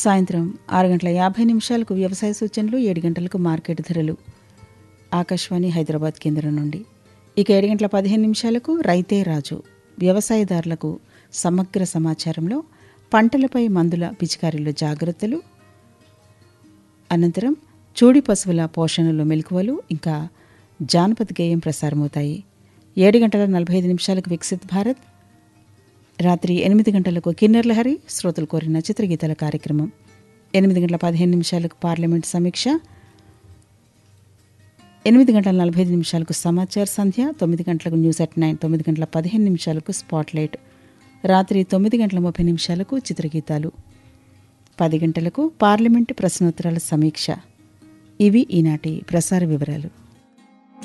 సాయంత్రం ఆరు గంటల యాభై నిమిషాలకు వ్యవసాయ సూచనలు ఏడు గంటలకు మార్కెట్ ధరలు ఆకాశవాణి హైదరాబాద్ కేంద్రం నుండి ఇక ఏడు గంటల పదిహేను నిమిషాలకు రైతే రాజు వ్యవసాయదారులకు సమగ్ర సమాచారంలో పంటలపై మందుల పిచికారీలో జాగ్రత్తలు అనంతరం చూడి పశువుల పోషణలో మెలకువలు ఇంకా జానపద గేయం ప్రసారమవుతాయి ఏడు గంటల నలభై ఐదు నిమిషాలకు వికసిత్ భారత్ రాత్రి ఎనిమిది గంటలకు కిన్నెర్ లహరి శ్రోతలు కోరిన చిత్రగీతాల కార్యక్రమం ఎనిమిది గంటల పదిహేను నిమిషాలకు పార్లమెంట్ సమీక్ష ఎనిమిది గంటల నలభై ఐదు నిమిషాలకు సమాచార సంధ్య తొమ్మిది గంటలకు న్యూస్ అట్ నైన్ తొమ్మిది గంటల పదిహేను నిమిషాలకు స్పాట్లైట్ రాత్రి తొమ్మిది గంటల ముప్పై నిమిషాలకు చిత్రగీతాలు పది గంటలకు పార్లమెంటు ప్రశ్నోత్తరాల సమీక్ష ఇవి ఈనాటి ప్రసార వివరాలు